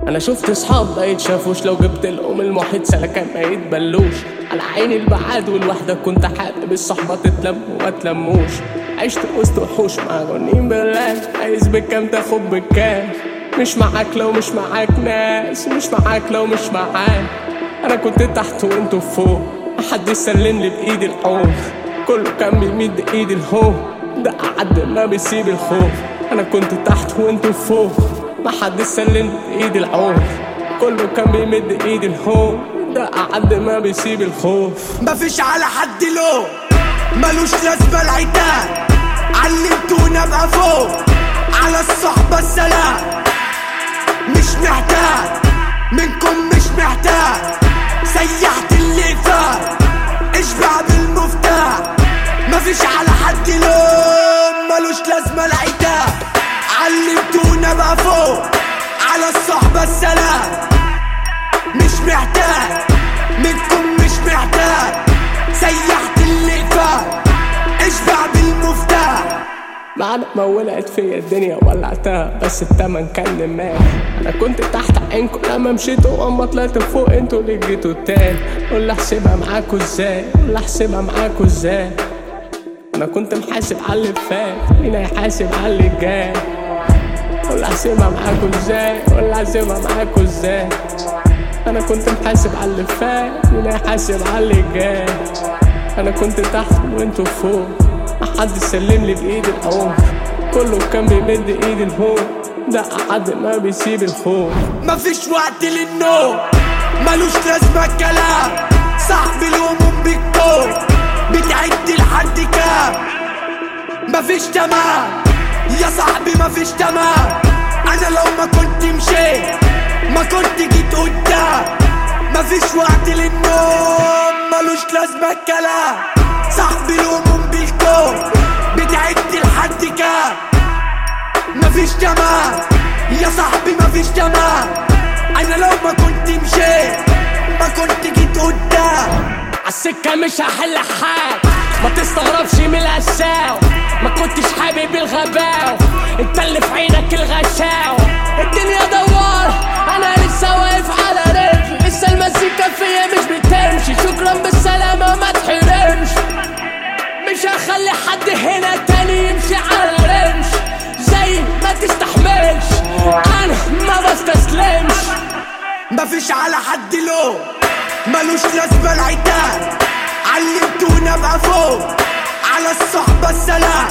انا شفت صحاب ما يتشافوش لو جبت لهم المحيط سلكان ما يتبلوش على عيني البعاد والوحدة كنت حابب الصحبة تتلم وما تلموش عشت وسط وحوش معجونين بالله عايز بكام تاخد بكام مش معاك لو مش معاك ناس مش معاك لو مش معاك انا كنت تحت وانتوا فوق محدش سلم لي بايدي الحوض كله كان بيمد ايدي لهو ده قعد ما بيسيب الخوف انا كنت تحت وانتوا فوق محدش سلم لي بايدي العوض كله كان بيمد ايدي لهو ده قعد ما بيسيب الخوف مفيش على حد له ملوش لازمة العتاب علمتونا ابقى فوق على الصحبة السلام مش محتاج منكم مش محتاج سيحت اللي فات اشبع بالمفتاح مفيش على حد لوم ملوش لازمة العتاب علمتونا ابقى فوق على الصحبة السلام مش محتاج منكم مش محتاج سيحت اللي فات اشبع بالمفتاح بعد ما ولعت فيا الدنيا ولعتها بس التمن كان دماغ انا كنت تحت عينكم لما مشيتوا واما طلعت فوق انتوا اللي جيتوا تاني قول احسبها معاكوا ازاي قول احسبها معاكوا ازاي انا كنت محاسب على اللي فات مين هيحاسب على اللي جاي قول احسبها معاكوا ازاي قول احسبها معاكوا ازاي انا كنت محاسب على اللي فات مين هيحاسب على اللي جاي انا كنت تحت وانتوا فوق محدش سلم لي بايدي العمر كله كان بيمد ايدي لفوق ده حد ما بيسيب الخوف مفيش وقت للنوم ملوش لازمة الكلام صاحب الهموم بالكون بتعد لحد كام مفيش تمام يا صاحبي مفيش تمام انا لو ما كنت مشيت ما كنت جيت قدام مفيش وقت للنوم ملوش لازمة الكلام صاحبي الهموم بالكون بتعد لحد كام مفيش تمام يا صاحبي مفيش تمام انا لو ما كنت مشيت ما كنت جيت قدام عالسكة مش هحل حاجة ما تستغربش من القساوة ما كنتش حابب الغباوة انت اللي في عينك الغشاوة الدنيا دوار انا لسه واقف على رجلي لسه المزيكا فيا مش بتمشي شكرا بالسلامة ما تحرمش مش هخلي حد هنا تاني يمشي على رمش زي ما تستحملش انا ما بستسلمش مفيش على حد له ملوش لازمة العتاب علمتونا ابقى فوق على الصحبة السلام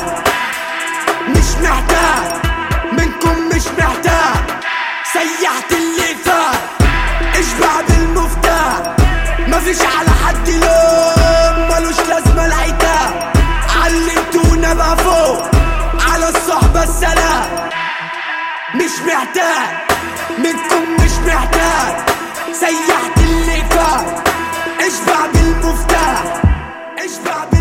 مش محتاج منكم مش محتاج سيحت اللي فات اشبع بالمفتاح مفيش على حد لوم ملوش لازمة العتاب علمتونا ابقى فوق على الصحبة السلام مش محتاج منكم مش محتاج سيحت اللي فات اشبع بالمفتاح اشبع بالمفتاح